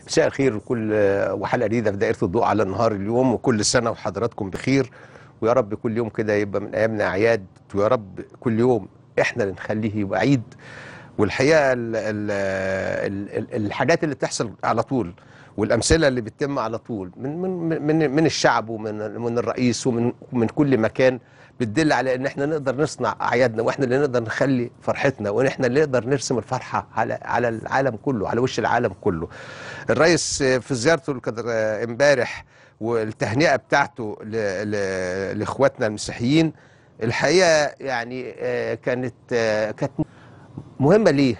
مساء الخير وكل وحلقه جديده في دائره الضوء على النهار اليوم وكل سنه وحضراتكم بخير ويا رب كل يوم كده يبقى من ايامنا اعياد ويا رب كل يوم احنا اللي نخليه يبقى عيد والحقيقه ال ال ال ال الحاجات اللي بتحصل على طول والامثله اللي بتتم على طول من من من من الشعب ومن من الرئيس ومن من كل مكان بتدل على ان احنا نقدر نصنع اعيادنا واحنا اللي نقدر نخلي فرحتنا واحنا اللي نقدر نرسم الفرحه على على العالم كله على وش العالم كله. الرئيس في زيارته القدر امبارح والتهنئه بتاعته ل- ل- لاخواتنا المسيحيين الحقيقه يعني آه، كانت آه، كانت مهمه ليه؟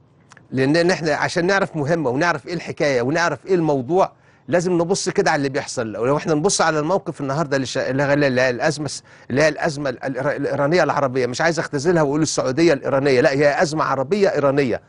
لان إن احنا عشان نعرف مهمه ونعرف ايه الحكايه ونعرف ايه الموضوع لازم نبص كده على اللي بيحصل لو احنا نبص على الموقف النهارده اللي شا- اللي هي- اللي هي الازمه اللي هي الازمه الإيرا- الايرانيه العربيه مش عايز اختزلها واقول السعوديه الايرانيه لا هي ازمه عربيه ايرانيه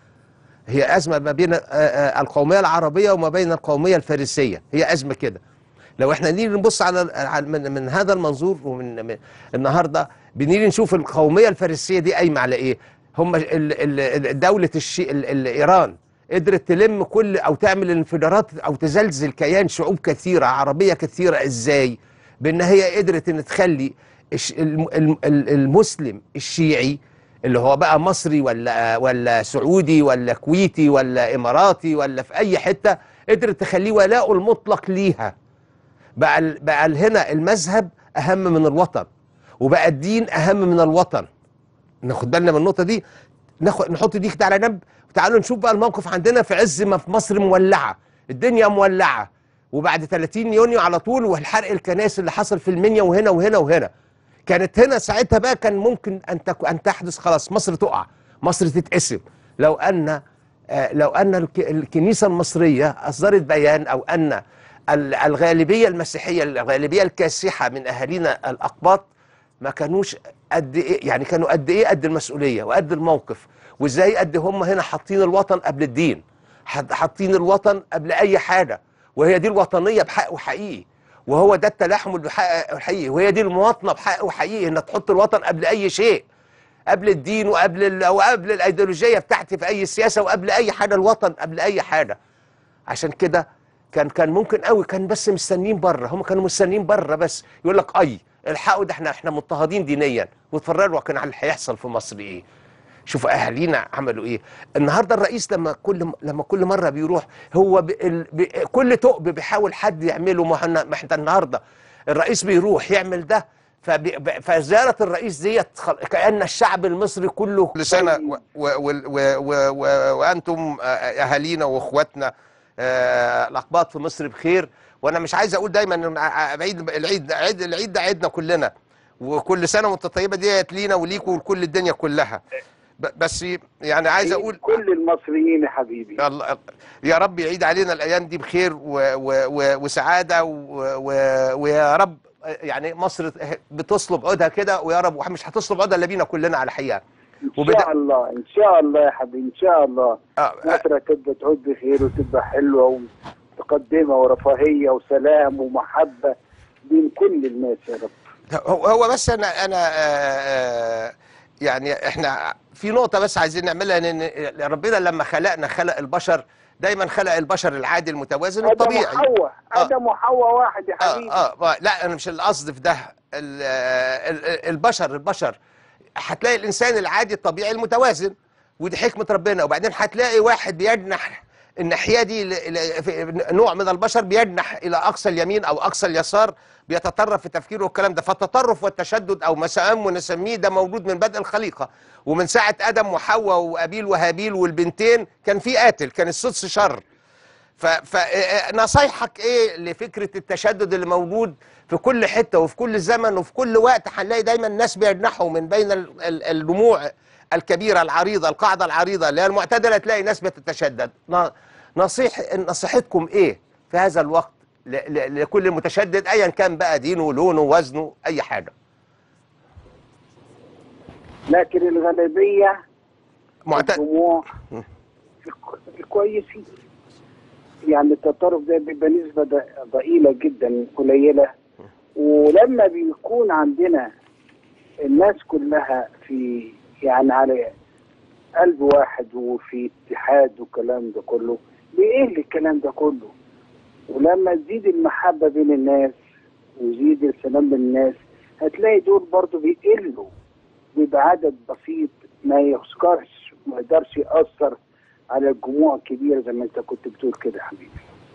هي ازمه ما بين آه، آه، القوميه العربيه وما بين القوميه الفارسيه هي ازمه كده لو احنا نيجي نبص على على- من, من هذا المنظور ومن من النهارده بنيجي نشوف القوميه الفارسيه دي قايمه على ايه؟ هم ال- ال- ال- دوله الشي ال- ال- ايران قدرت تلم كل او تعمل انفجارات او تزلزل كيان شعوب كثيره عربيه كثيره ازاي؟ بان هي قدرت ان تخلي الش- الم- الم- ال- المسلم الشيعي اللي هو بقى مصري ولا ولا سعودي ولا كويتي ولا اماراتي ولا في اي حته قدرت تخليه ولاؤه المطلق ليها بقى ال- بقى ال- هنا المذهب اهم من الوطن وبقى الدين اهم من الوطن ناخد بالنا من النقطه دي ناخد نحط دي كده على جنب وتعالوا نشوف بقى الموقف عندنا في عز ما في مصر مولعه الدنيا مولعه وبعد 30 يونيو على طول والحرق الكنائس اللي حصل في المنيا وهنا وهنا وهنا كانت هنا ساعتها بقى كان ممكن ان تك... ان تحدث خلاص مصر تقع مصر تتقسم لو ان آه، لو ان الك... الكنيسه المصريه اصدرت بيان او ان ال- الغالبيه المسيحيه الغالبيه الكاسحه من اهالينا الاقباط ما كانوش قد ايه يعني كانوا قد ايه قد المسؤوليه وقد الموقف وازاي قد هم هنا حاطين الوطن قبل الدين حط- حاطين الوطن قبل اي حاجه وهي دي الوطنيه بحق وحقيقي وهو ده التلاحم اللي بحق وحقيقي وهي دي المواطنه بحق وحقيقي انك تحط الوطن قبل اي شيء قبل الدين وقبل ال... وقبل الايديولوجيه بتاعتي في اي سياسه وقبل اي حاجه الوطن قبل اي حاجه عشان كده كان كان ممكن قوي كان بس مستنيين بره هم كانوا مستنيين بره بس يقول لك اي الحقوا ده احنا احنا مضطهدين دينيا واتفرجوا كان على اللي هيحصل في مصر ايه شوفوا اهالينا عملوا ايه النهارده الرئيس لما كل لما كل مره بيروح هو ب... ال... ب... كل ثقب بيحاول حد يعمله ما احنا ما احنا النهارده الرئيس بيروح يعمل ده فبي... ب- فزياره الرئيس ديت خل... كان الشعب المصري كله كل سنه و... و... و... و... و... وانتم آه، اهالينا واخواتنا آه، الاقباط في مصر بخير وانا مش عايز اقول دايما إن ع- العيد العيد عيد العيد ده عيدنا كلنا وكل سنه وانت طيبه ديت لينا وليكوا ولكل الدنيا كلها ب- بس يعني عايز اقول كل المصريين يا حبيبي الله يا رب يعيد علينا الايام دي بخير و و و وسعاده و و ويا رب يعني مصر بتصلب عودها كده ويا رب مش هتصلب عودها الا بينا كلنا على الحقيقه ان وبدأ- شاء الله ان شاء الله يا حبيبي ان شاء الله آه، مصر تبقى تعود بخير وتبقى حلوه ومتقدمه ورفاهيه وسلام ومحبه بين كل الناس يا رب هو هو بس انا انا آه، آه، يعني احنا في نقطه بس عايزين نعملها ان ربنا لما خلقنا خلق البشر دايما خلق البشر العادي المتوازن ادم الطبيعي وحواء آه. ادم وحواء واحد يا حبيبي اه اه لا انا مش القصد في ده ال- آه، ال- ال- البشر البشر هتلاقي الانسان العادي الطبيعي المتوازن ودي حكمه ربنا وبعدين هتلاقي واحد بيجنح الناحيه دي ل- ل- في- نوع من البشر بيجنح الى اقصى اليمين او اقصى اليسار بيتطرف في تفكيره والكلام ده فالتطرف والتشدد او ما سأم نسميه ده موجود من بدء الخليقه ومن ساعه ادم وحواء وابيل وهابيل والبنتين كان في قاتل كان السدس شر فنصايحك ايه لفكره التشدد اللي موجود في كل حته وفي كل زمن وفي كل وقت هنلاقي دايما الناس بيجنحوا من بين ال- ال- الجموع الكبيره العريضه القاعده العريضه اللي هي المعتدله تلاقي ناس بتتشدد ن- نصيح نصيحتكم ايه في هذا الوقت ل- ل- لكل متشدد ايا كان بقى دينه لونه وزنه اي حاجه لكن الغالبيه معتد الجموع كويسين يعني التطرف ده بيبقى نسبة ض- ضئيلة جدا قليلة ولما بيكون عندنا الناس كلها في يعني على قلب واحد وفي اتحاد والكلام ده كله بايه الكلام ده كله ولما تزيد المحبه بين الناس ويزيد السلام بين الناس هتلاقي دول برضو بيقلوا بيبقى عدد بسيط ما يذكرش ما يقدرش ياثر على الجموع الكبيره زي ما انت كنت بتقول كده يا حبيبي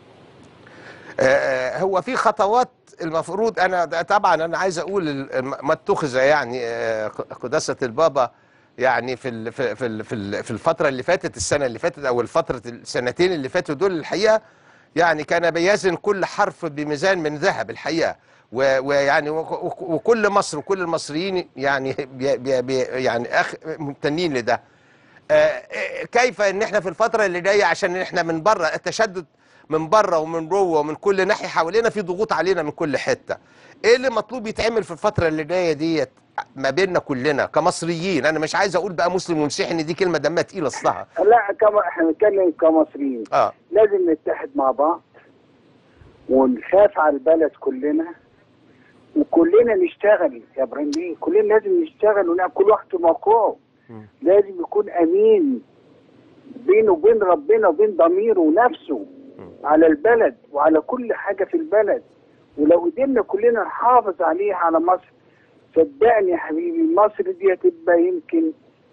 آه، هو في خطوات المفروض انا ده طبعا انا عايز اقول ال- ما اتخذ يعني آه، قداسه البابا يعني في ال- في في ال- في ال- في الفتره اللي فاتت السنه اللي فاتت او الفتره السنتين اللي فاتوا دول الحقيقه يعني كان بيزن كل حرف بميزان من ذهب الحقيقه و- ويعني وك- وك- وكل مصر وكل المصريين يعني بي بي بي يعني أخ ممتنين لده آه، كيف ان احنا في الفتره اللي جايه عشان احنا من بره التشدد من بره ومن جوه ومن كل ناحيه حوالينا في ضغوط علينا من كل حته ايه اللي مطلوب يتعمل في الفتره اللي جايه ديت ما بيننا كلنا كمصريين انا مش عايز اقول بقى مسلم ومسيحي ان دي كلمه دمها تقيل اصلها لا كما احنا بنتكلم كمصريين اه لازم نتحد مع بعض ونخاف على البلد كلنا وكلنا نشتغل يا ابراهيم بيه كلنا لازم نشتغل ونعمل كل واحد في موقعه مم. لازم يكون امين بينه وبين ربنا وبين ضميره ونفسه على البلد وعلى كل حاجه في البلد ولو قدرنا كلنا نحافظ عليها على مصر صدقني يا حبيبي مصر دي هتبقى يمكن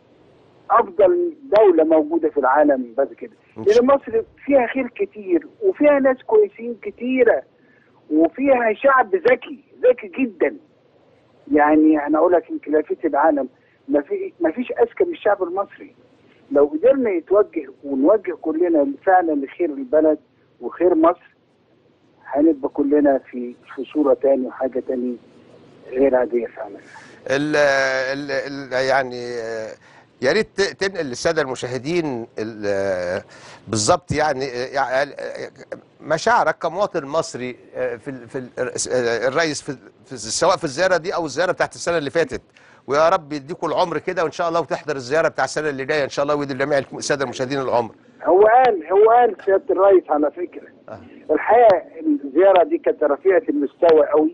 افضل دوله موجوده في العالم بعد كده إن شاء لان مصر فيها خير كتير وفيها ناس كويسين كتيره وفيها شعب ذكي ذكي جدا يعني انا اقول لك يمكن لفيت العالم ما في ما فيش اذكى من الشعب المصري لو قدرنا يتوجه ونوجه كلنا فعلا لخير البلد وخير مصر هنبقى كلنا في في صوره تاني وحاجه تاني غير عاديه فعلا ال ال ال يعني آه، يا ريت ت- تنقل للساده المشاهدين ال- آه، بالظبط يعني آه، يعني، آه، مشاعرك كمواطن مصري آه، في ال- في ال- آه، الرئيس في في- سواء في الزياره دي او الزياره بتاعت السنه اللي فاتت ويا رب يديكم العمر كده وان شاء الله وتحضر الزياره بتاع السنه اللي جايه ان شاء الله ويدي جميع الساده المشاهدين العمر هو قال هو قال سياده الرئيس على فكره آه. الحقيقه الزياره دي كانت رفيعه المستوى قوي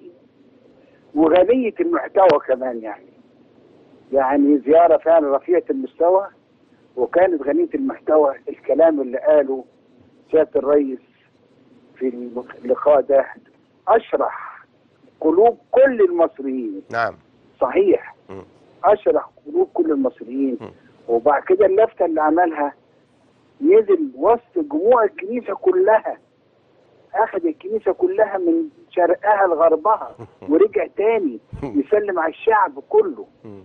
وغنيه المحتوى كمان يعني يعني زياره فعلا رفيعه المستوى وكانت غنيه المحتوى الكلام اللي قاله سياده الرئيس في اللقاء ده اشرح قلوب كل المصريين نعم صحيح مم. اشرح قلوب كل المصريين مم. وبعد كده اللفته اللي عملها نزل وسط جموع الكنيسه كلها اخذ الكنيسه كلها من شرقها لغربها ورجع تاني يسلم على الشعب كله مم.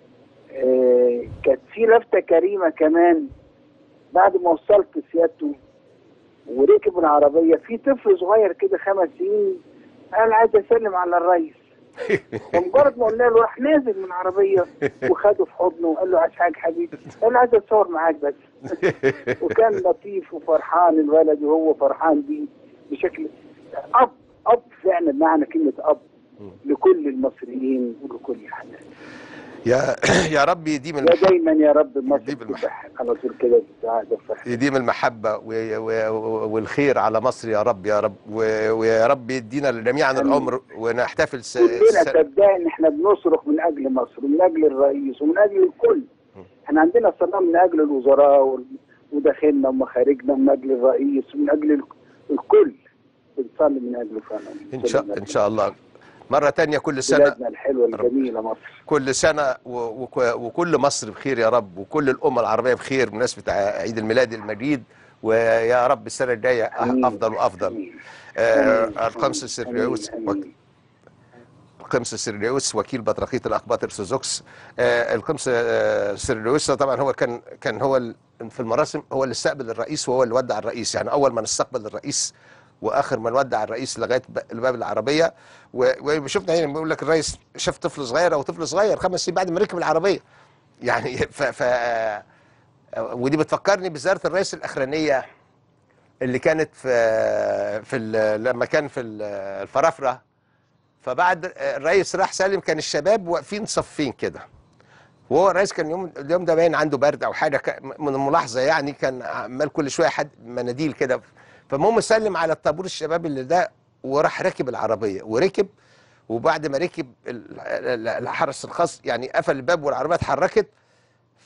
آه كانت في لفته كريمه كمان بعد ما وصلت سيادته وركب العربيه في طفل صغير كده خمس سنين قال عايز اسلم على الرئيس فمجرد ما قلنا له راح نازل من العربيه وخده في حضنه وقال له عايز حاجه حبيبي قال له عايز اتصور معاك بس وكان لطيف وفرحان الولد وهو فرحان بيه بشكل اب اب فعلا معنى كلمه اب لكل المصريين ولكل حد يا يا رب يديم يا المحبه دايما يا رب مصر دي بالمحبة. تبقى على طول كده بالسعاده والفرح يديم المحبة و- و- والخير على مصر يا رب يا رب و- ويا رب يدينا جميعا آمين. العمر ونحتفل س... كلنا س... صدقني احنا بنصرخ من اجل مصر ومن اجل الرئيس ومن اجل الكل احنا عندنا صلاه من اجل الوزراء وال- وداخلنا ومخارجنا من اجل الرئيس ومن اجل ال- الكل بنصلي من اجله فعلا ان شاء ان شاء الله مرة تانية كل سنة بلادنا الحلوه الجميله مصر كل سنة و... وك- وكل مصر بخير يا رب وكل الأمة العربية بخير بمناسبة عيد الميلاد المجيد ويا رب السنة الجاية آمين. أفضل وأفضل آمين. آه آمين. القمص السريوس آمين. آمين. القمص سيرليوس وكيل بطريقيه الاقباط ارثوذكس آه القمص آه سيرليوس طبعا هو كان كان هو ال- في المراسم هو اللي استقبل الرئيس وهو اللي ودع الرئيس يعني اول من استقبل الرئيس واخر من ودع الرئيس لغايه ب- الباب العربيه و- وشفنا هنا بيقول لك الرئيس شاف طفل صغير او طفل صغير خمس سنين بعد ما ركب العربيه يعني ف, ف ودي بتفكرني بزياره الرئيس الاخرانيه اللي كانت في في ال- لما كان في ال- الفرافره فبعد الرئيس راح سالم كان الشباب واقفين صفين كده وهو الرئيس كان يوم اليوم ده باين عنده برد او حاجه ك- من الملاحظه يعني كان عمال كل شويه حد مناديل كده فالمهم سلم على الطابور الشباب اللي ده وراح راكب العربيه وركب وبعد ما ركب ال- ال- الحرس الخاص يعني قفل الباب والعربيه اتحركت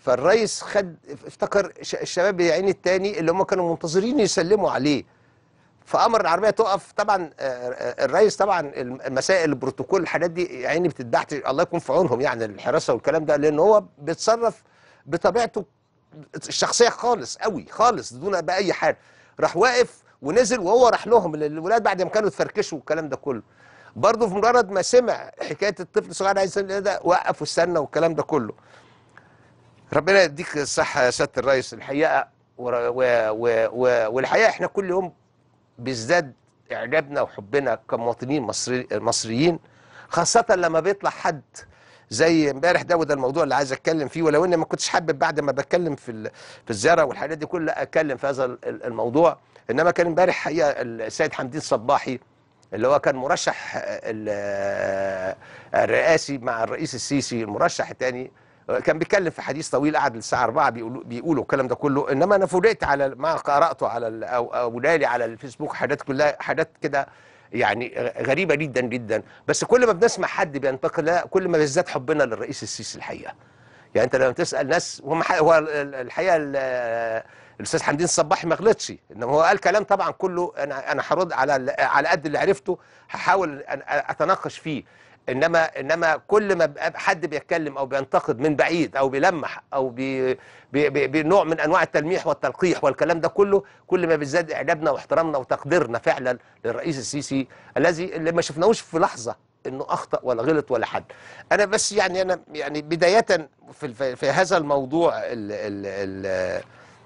فالرئيس خد افتكر ش- الشباب العين التاني اللي هم كانوا منتظرين يسلموا عليه فامر العربيه تقف طبعا آه، آه، الرئيس طبعا المسائل البروتوكول الحاجات دي يعني بتتبعت الله يكون في عونهم يعني الحراسه والكلام ده لان هو بيتصرف بطبيعته الشخصيه خالص قوي خالص دون باي حاجه راح واقف ونزل وهو راح لهم الولاد بعد ما كانوا اتفركشوا والكلام ده كله برضه في مجرد ما سمع حكايه الطفل الصغير عايز يسلم ده وقف واستنى والكلام ده كله ربنا يديك الصحه يا سياده الرئيس الحقيقه ور- و و و والحقيقه احنا كل يوم بيزداد اعجابنا وحبنا كمواطنين مصري مصريين خاصه لما بيطلع حد زي امبارح ده وده الموضوع اللي عايز اتكلم فيه ولو اني ما كنتش حابب بعد ما بتكلم في ال- في الزياره والحاجات دي كلها اتكلم في هذا ال- ال- الموضوع انما كان امبارح حقيقه السيد حمدين صباحي اللي هو كان مرشح ال- الرئاسي مع الرئيس السيسي المرشح الثاني كان بيتكلم في حديث طويل قعد للساعه 4 بيقولوا بيقولوا الكلام ده كله انما انا فوجئت على ما قراته على ال- او او لالي على الفيسبوك حاجات كلها حاجات كده يعني غريبه جدا جدا بس كل ما بنسمع حد بينتقد لا كل ما بيزداد حبنا للرئيس السيسي الحقيقه يعني انت لما تسال ناس هم ح- هو ال- ال- الحقيقه ال- الاستاذ حمدين الصباحي ما غلطش انما هو قال كلام طبعا كله انا انا هرد على ال- على قد اللي عرفته هحاول أن اتناقش فيه انما انما كل ما بقى حد بيتكلم او بينتقد من بعيد او بيلمح او بي بي بي بنوع من انواع التلميح والتلقيح والكلام ده كله كل ما بيزداد اعجابنا واحترامنا وتقديرنا فعلا للرئيس السيسي الذي اللي ما شفناهوش في لحظه انه اخطا ولا غلط ولا حد انا بس يعني انا يعني بدايه في في, في هذا الموضوع ال ال ال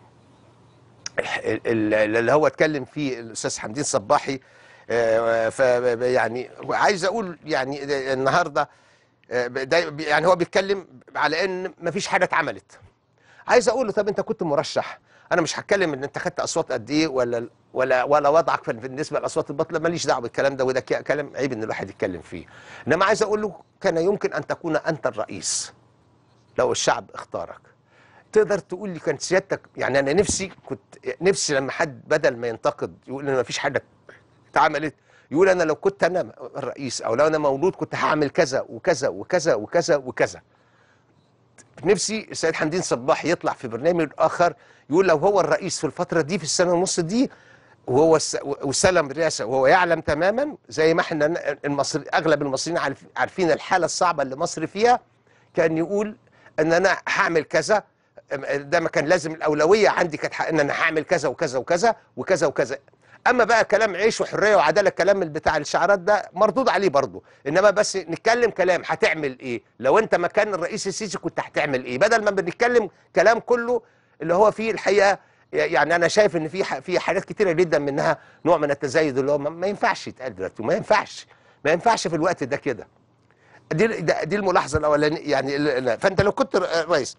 ال- ال- اللي هو اتكلم فيه الاستاذ حمدين صباحي آه، ف يعني عايز اقول يعني النهارده آه، ده يعني هو بيتكلم على ان مفيش حاجه اتعملت عايز اقول له طب انت كنت مرشح انا مش هتكلم ان انت خدت اصوات قد ايه ولا ولا ولا وضعك في- بالنسبه لاصوات البطله ماليش دعوه بالكلام ده وده ك- كلام عيب ان الواحد يتكلم فيه انما عايز اقول له كان يمكن ان تكون انت الرئيس لو الشعب اختارك تقدر تقول لي كانت سيادتك يعني انا نفسي كنت نفسي لما حد بدل ما ينتقد يقول ان ما فيش حاجه اتعملت يقول انا لو كنت انا الرئيس او لو انا مولود كنت هعمل كذا وكذا وكذا وكذا وكذا نفسي السيد حمدين صباح يطلع في برنامج اخر يقول لو هو الرئيس في الفتره دي في السنه ونص دي وهو الس- واستلم الرئاسه وهو يعلم تماما زي ما احنا المصري اغلب المصريين عارف- عارفين الحاله الصعبه اللي مصر فيها كان يقول ان انا هعمل كذا ده ما كان لازم الاولويه عندي كانت ح- ان انا هعمل كذا وكذا وكذا وكذا وكذا اما بقى كلام عيش وحريه وعداله الكلام اللي بتاع الشعارات ده مردود عليه برضه انما بس نتكلم كلام هتعمل ايه لو انت مكان الرئيس السيسي كنت هتعمل ايه بدل ما بنتكلم كلام كله اللي هو فيه الحقيقه يعني انا شايف ان في ح- في حاجات كتيره جدا منها نوع من التزايد اللي هو ما- ما ينفعش يتقال دلوقتي ما ينفعش ما ينفعش في الوقت ده كده دي ده- دي الملاحظه الاولانيه يعني ال- ال- فانت لو كنت ر- رئيس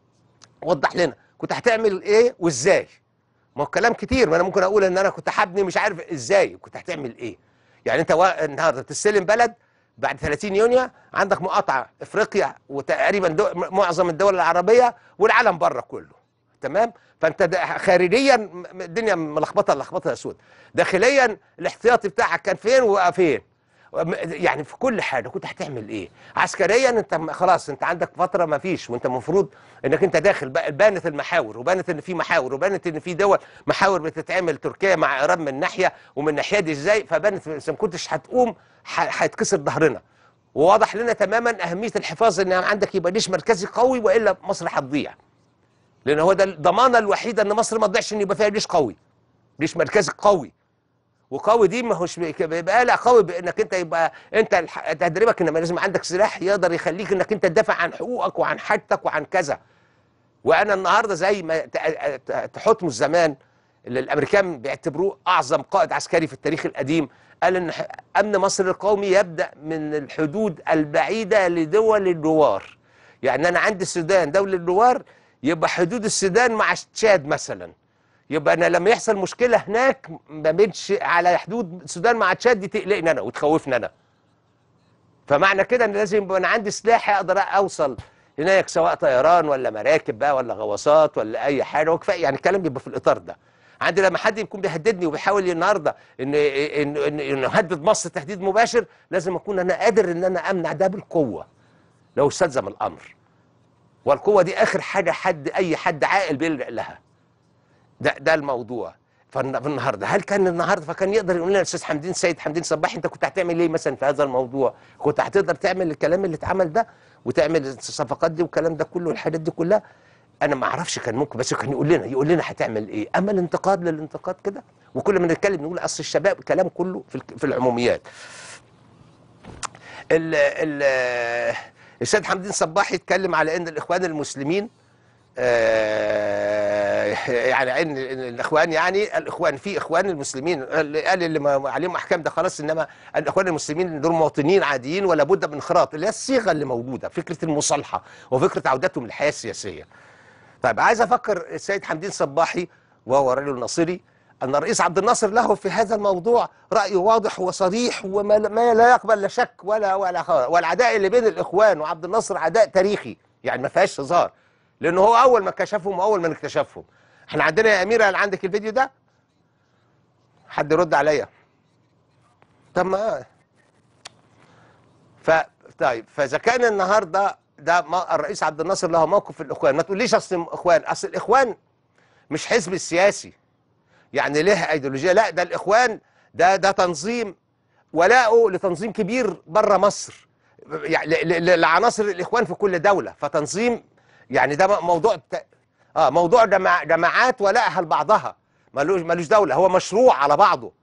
وضح لنا كنت هتعمل ايه وازاي ما هو كلام كتير ما انا ممكن اقول ان انا كنت هبني مش عارف ازاي كنت هتعمل ايه يعني انت وا- النهارده بتستلم بلد بعد 30 يونيو عندك مقاطعه افريقيا وتقريبا دو معظم الدول العربيه والعالم بره كله تمام فانت ده خارجيا م- م- الدنيا ملخبطه لخبطه اسود داخليا الاحتياطي بتاعك كان فين وبقى فين م- يعني في كل حاجه كنت هتعمل ايه عسكريا انت م- خلاص انت عندك فتره ما فيش وانت المفروض انك انت داخل بقى بانت المحاور وبانت ان في محاور وبانت ان في دول محاور بتتعمل تركيا مع ايران من ناحيه ومن ناحيه دي ازاي فبانت اذا ما كنتش هتقوم ح- هيتكسر ظهرنا وواضح لنا تماما اهميه الحفاظ ان عندك يبقى جيش مركزي قوي والا مصر هتضيع لان هو ده الضمانه الوحيده ان مصر ما تضيعش ان يبقى فيها جيش قوي جيش مركزي قوي وقوي دي ما هوش بيك- بيبقى لا قوي بانك انت يبقى انت الح- تدريبك انما لازم عندك سلاح يقدر يخليك انك انت تدافع عن حقوقك وعن حاجتك وعن كذا وانا النهارده زي ما ت- ت- تحتموا الزمان اللي الامريكان بيعتبروه اعظم قائد عسكري في التاريخ القديم قال ان ح- امن مصر القومي يبدا من الحدود البعيده لدول الجوار يعني انا عندي السودان دوله الجوار يبقى حدود السودان مع تشاد مثلا يبقى انا لما يحصل مشكله هناك ما بينش على حدود السودان مع تشاد دي تقلقني انا وتخوفني انا فمعنى كده ان لازم يبقى انا عندي سلاح اقدر اوصل هناك سواء طيران ولا مراكب بقى ولا غواصات ولا اي حاجه وكفايه يعني الكلام بيبقى في الاطار ده عندي لما حد يكون بيهددني وبيحاول النهارده ان ان ان انه يهدد مصر تهديد مباشر لازم اكون انا قادر ان انا امنع ده بالقوه لو استلزم الامر والقوه دي اخر حاجه حد اي حد عاقل بيلجأ لها ده ده الموضوع فالن- فالنهارده هل كان النهارده فكان يقدر يقول لنا الاستاذ حمدين سيد حمدين صباح انت كنت هتعمل ايه مثلا في هذا الموضوع؟ كنت هتقدر تعمل الكلام اللي اتعمل ده وتعمل الصفقات دي والكلام ده كله والحاجات دي كلها انا ما اعرفش كان ممكن بس كان يقول لنا يقول لنا هتعمل ايه؟ اما الانتقاد للانتقاد كده وكل ما نتكلم نقول اصل الشباب الكلام كله في الك- في العموميات. ال ال السيد حمدين صباح يتكلم على ان الاخوان المسلمين آه، يعني ان إن الاخوان يعني الاخوان في اخوان المسلمين اللي قال اللي ما عليهم احكام ده خلاص انما الاخوان المسلمين دول مواطنين عاديين ولا بد من انخراط اللي هي الصيغه اللي موجوده فكره المصالحه وفكره عودتهم للحياه السياسيه. طيب عايز افكر السيد حمدين صباحي وهو رجل ناصري ان الرئيس عبد الناصر له في هذا الموضوع راي واضح وصريح وما ما لا يقبل لا شك ولا ولا خ- والعداء اللي بين الاخوان وعبد الناصر عداء تاريخي يعني ما فيهاش هزار لانه هو اول ما كشفهم واول ما اكتشفهم احنا عندنا يا اميره هل عندك الفيديو ده حد يرد عليا طب ما ف طيب فاذا كان النهارده ده ما الرئيس عبد الناصر له موقف في الاخوان ما تقوليش اصل اخوان اصل الاخوان مش حزب سياسي يعني له ايديولوجيه لا ده الاخوان ده ده تنظيم ولاؤه لتنظيم كبير بره مصر يعني ل- ل- لعناصر الاخوان في كل دوله فتنظيم يعني ده م- موضوع بتا... اه موضوع جماع... جماعات ولائها لبعضها ملوش ملوش دوله هو مشروع على بعضه